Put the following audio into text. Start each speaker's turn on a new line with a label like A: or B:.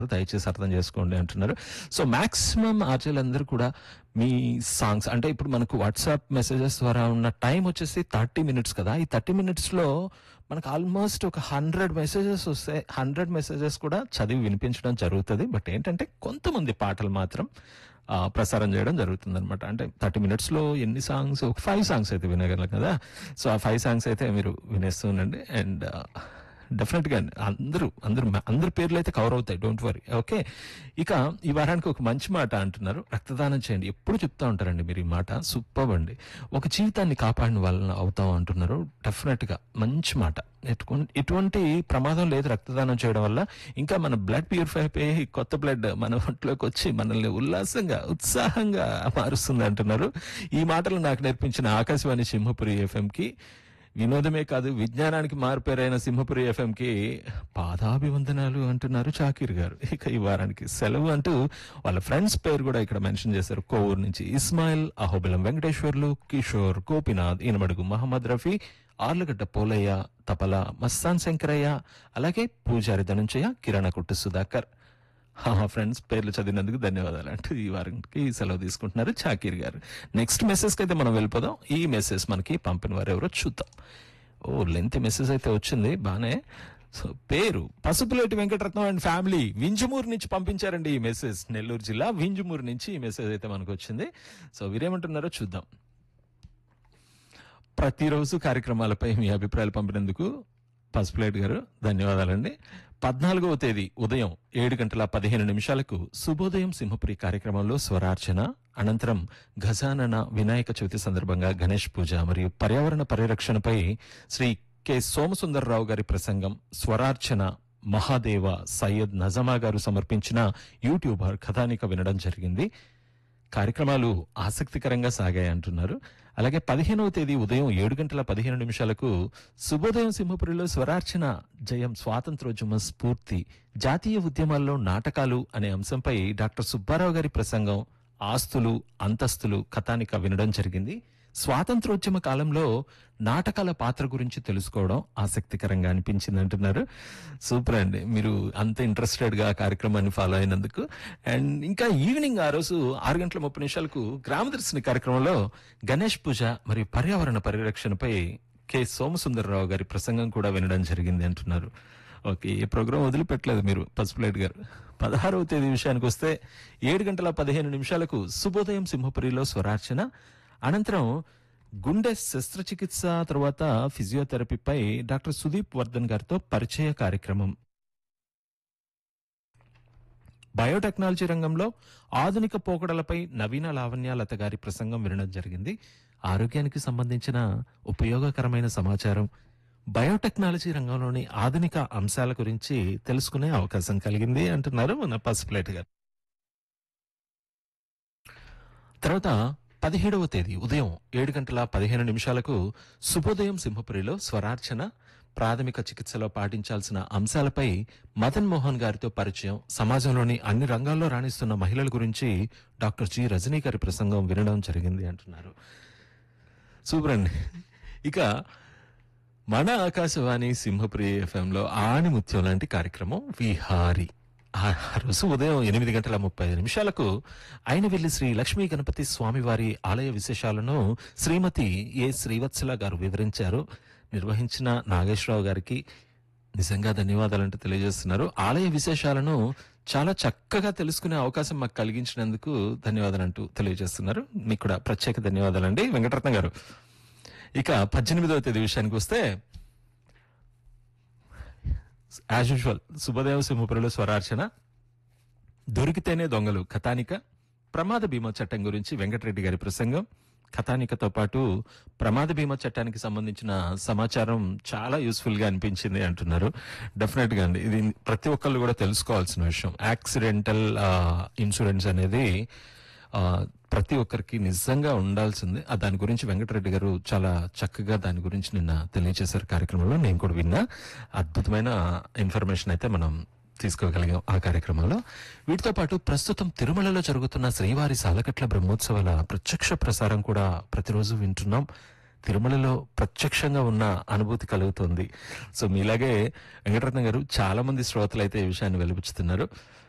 A: దయచేసి అర్థం చేసుకోండి అంటున్నారు సో మాక్సిమం ఆర్జీలందరూ కూడా మీ సాంగ్స్ అంటే ఇప్పుడు మనకు వాట్సాప్ మెసేజెస్ ద్వారా ఉన్న టైం వచ్చేసి థర్టీ మినిట్స్ కదా ఈ థర్టీ మినిట్స్లో మనకు ఆల్మోస్ట్ ఒక హండ్రెడ్ మెసేజెస్ వస్తాయి హండ్రెడ్ మెసేజెస్ కూడా చదివి వినిపించడం జరుగుతుంది బట్ ఏంటంటే కొంతమంది పాటలు మాత్రం ఆ, ప్రసారం చేయడం జరుగుతుంది అనమాట అంటే థర్టీ మినిట్స్లో ఎన్ని సాంగ్స్ ఒక ఫైవ్ సాంగ్స్ అయితే వినగలం కదా సో ఆ ఫైవ్ సాంగ్స్ అయితే మీరు వినేస్తూ ఉండండి అండ్ డెఫినెట్ గా అందరూ అందరూ అందరి పేర్లు అయితే కవర్ అవుతాయి డోంట్ వరీ ఓకే ఇక ఈ వారానికి ఒక మంచి మాట అంటున్నారు రక్తదానం చేయండి ఎప్పుడు చెప్తా ఉంటారండి మీరు ఈ మాట సూపర్ అండి ఒక జీవితాన్ని కాపాడిన వాళ్ళని అవుతాం అంటున్నారు డెఫినెట్ గా మంచి మాట ఎటుకు- ఎటువంటి ప్రమాదం లేదు రక్తదానం చేయడం వల్ల ఇంకా మన బ్లడ్ ప్యూరిఫై అయిపోయి కొత్త బ్లడ్ మన ఒంట్లోకి వచ్చి మనల్ని ఉల్లాసంగా ఉత్సాహంగా మారుస్తుంది అంటున్నారు ఈ మాటలు నాకు నేర్పించిన ఆకాశవాణి సింహపురి ఎఫ్ఎం కి వినోదమే కాదు విజ్ఞానానికి మారుపేరైన సింహపురి ఎఫ్ఎం కి పాదాభివందనాలు అంటున్నారు చాకీర్ గారు ఇక ఈ వారానికి సెలవు అంటూ వాళ్ళ ఫ్రెండ్స్ పేరు కూడా ఇక్కడ మెన్షన్ చేశారు కోవూరు నుంచి ఇస్మాయిల్ అహోబిలం వెంకటేశ్వర్లు కిషోర్ గోపినాథ్ ఈనమడుగు మహమ్మద్ రఫీ ఆర్లగడ్డ పోలయ్య తపల మస్తాన్ శంకరయ్య అలాగే పూజారి ధనుంజయ కిరణ కుట్టు సుధాకర్ ఫ్రెండ్స్ పేర్లు చదివినందుకు ధన్యవాదాలు అంటూ ఈ వారానికి సెలవు తీసుకుంటున్నారు చాకీర్ గారు నెక్స్ట్ మెసేజ్ కి అయితే మనం వెళ్ళిపోదాం ఈ మెసేజ్ మనకి పంపిన వారు ఎవరో చూద్దాం ఓ లెంత్ మెసేజ్ అయితే వచ్చింది బానే సో పేరు పసుపులేటి వెంకటరత్నం అండ్ ఫ్యామిలీ వింజమూరు నుంచి పంపించారండి ఈ మెసేజ్ నెల్లూరు జిల్లా వింజమూరు నుంచి ఈ మెసేజ్ అయితే మనకు వచ్చింది సో వీరేమంటున్నారో చూద్దాం ప్రతిరోజు కార్యక్రమాలపై మీ అభిప్రాయాలు పంపినందుకు పసుపులేట్ గారు ధన్యవాదాలండి పద్నాలుగవ తేదీ ఉదయం ఏడు గంటల పదిహేను నిమిషాలకు శుభోదయం సింహపురి కార్యక్రమంలో స్వరార్చన అనంతరం గజానన వినాయక చవితి సందర్భంగా గణేష్ పూజ మరియు పర్యావరణ పరిరక్షణపై శ్రీ కె సోమసుందరరావు గారి ప్రసంగం స్వరార్చన మహాదేవ సయ్యద్ నజమా గారు సమర్పించిన యూట్యూబర్ కథానిక వినడం జరిగింది కార్యక్రమాలు ఆసక్తికరంగా సాగాయి అంటున్నారు అలాగే పదిహేనవ తేదీ ఉదయం ఏడు గంటల పదిహేను నిమిషాలకు శుభోదయం సింహపురిలో స్వరార్చన జయం స్వాతంత్రోద్యమ స్ఫూర్తి జాతీయ ఉద్యమాల్లో నాటకాలు అనే అంశంపై డాక్టర్ సుబ్బారావు గారి ప్రసంగం ఆస్తులు అంతస్తులు కథానిక వినడం జరిగింది స్వాతంత్రోద్యమ కాలంలో నాటకాల పాత్ర గురించి తెలుసుకోవడం ఆసక్తికరంగా అనిపించింది అంటున్నారు సూపర్ అండి మీరు అంత ఇంట్రెస్టెడ్ గా ఆ కార్యక్రమాన్ని ఫాలో అయినందుకు అండ్ ఇంకా ఈవినింగ్ ఆ రోజు ఆరు గంటల ముప్పై నిమిషాలకు గ్రామదర్శిని కార్యక్రమంలో గణేష్ పూజ మరియు పర్యావరణ పరిరక్షణపై కె సోమసుందరరావు గారి ప్రసంగం కూడా వినడం జరిగింది అంటున్నారు ఓకే ఈ ప్రోగ్రాం వదిలిపెట్టలేదు మీరు పసుపులేట్ గారు పదహారవ తేదీ విషయానికి వస్తే ఏడు గంటల పదిహేను నిమిషాలకు శుభోదయం సింహపురిలో స్వరార్చన అనంతరం గుండె శస్త్రచికిత్స తర్వాత ఫిజియోథెరపీపై డాక్టర్ సుదీప్ వర్ధన్ గారితో పరిచయ కార్యక్రమం బయోటెక్నాలజీ రంగంలో ఆధునిక పోకడలపై నవీన లావణ్యాలత గారి ప్రసంగం వినడం జరిగింది ఆరోగ్యానికి సంబంధించిన ఉపయోగకరమైన సమాచారం బయోటెక్నాలజీ రంగంలోని ఆధునిక అంశాల గురించి తెలుసుకునే అవకాశం కలిగింది అంటున్నారు మన పసుపులేట్ గారు తర్వాత పదిహేడవ తేదీ ఉదయం ఏడు గంటల పదిహేను నిమిషాలకు శుభోదయం సింహపురిలో స్వరార్చన ప్రాథమిక చికిత్సలో పాటించాల్సిన అంశాలపై మదన్ మోహన్ గారితో పరిచయం సమాజంలోని అన్ని రంగాల్లో రాణిస్తున్న మహిళల గురించి డాక్టర్ జి రజనీ గారి ప్రసంగం వినడం జరిగింది అంటున్నారు సూపర్ అండి ఇక మన ఆకాశవాణి సింహపురి ఎఫ్ఎంలో ఆణిముత్యం లాంటి కార్యక్రమం విహారి ఆ రోజు ఉదయం ఎనిమిది గంటల ముప్పై ఐదు నిమిషాలకు ఆయన వెళ్లి శ్రీ లక్ష్మీ గణపతి స్వామివారి ఆలయ విశేషాలను శ్రీమతి ఏ శ్రీవత్సల గారు వివరించారు నిర్వహించిన నాగేశ్వరరావు గారికి నిజంగా ధన్యవాదాలంటూ తెలియజేస్తున్నారు ఆలయ విశేషాలను చాలా చక్కగా తెలుసుకునే అవకాశం మాకు కలిగించినందుకు ధన్యవాదాలంటూ తెలియజేస్తున్నారు మీకు కూడా ప్రత్యేక ధన్యవాదాలండి వెంకటరత్న గారు ఇక పద్దెనిమిదవ తేదీ విషయానికి వస్తే యాజ్ యూజువల్ శుభదేవ సింహపురిలో స్వరార్చన దొరికితేనే దొంగలు కథానిక ప్రమాద బీమా చట్టం గురించి వెంకటరెడ్డి గారి ప్రసంగం కథానికతో పాటు ప్రమాద బీమా చట్టానికి సంబంధించిన సమాచారం చాలా యూస్ఫుల్ గా అనిపించింది అంటున్నారు డెఫినెట్ గా అండి ఇది ప్రతి ఒక్కళ్ళు కూడా తెలుసుకోవాల్సిన విషయం యాక్సిడెంటల్ ఇన్సూరెన్స్ అనేది ఆ, ప్రతి ఒక్కరికి నిజంగా ఉండాల్సింది ఆ దాని గురించి వెంకటరెడ్డి గారు చాలా చక్కగా దాని గురించి నిన్న తెలియజేశారు కార్యక్రమంలో నేను కూడా విన్నా అద్భుతమైన ఇన్ఫర్మేషన్ అయితే మనం తీసుకోగలిగాం ఆ కార్యక్రమంలో వీటితో పాటు ప్రస్తుతం తిరుమలలో జరుగుతున్న శ్రీవారి సాలకట్ల బ్రహ్మోత్సవాల ప్రత్యక్ష ప్రసారం కూడా ప్రతిరోజు వింటున్నాం తిరుమలలో ప్రత్యక్షంగా ఉన్న అనుభూతి కలుగుతుంది సో మీలాగే వెంకటరత్న గారు చాలా మంది శ్రోతలు అయితే ఈ విషయాన్ని వెలిపుచ్చుతున్నారు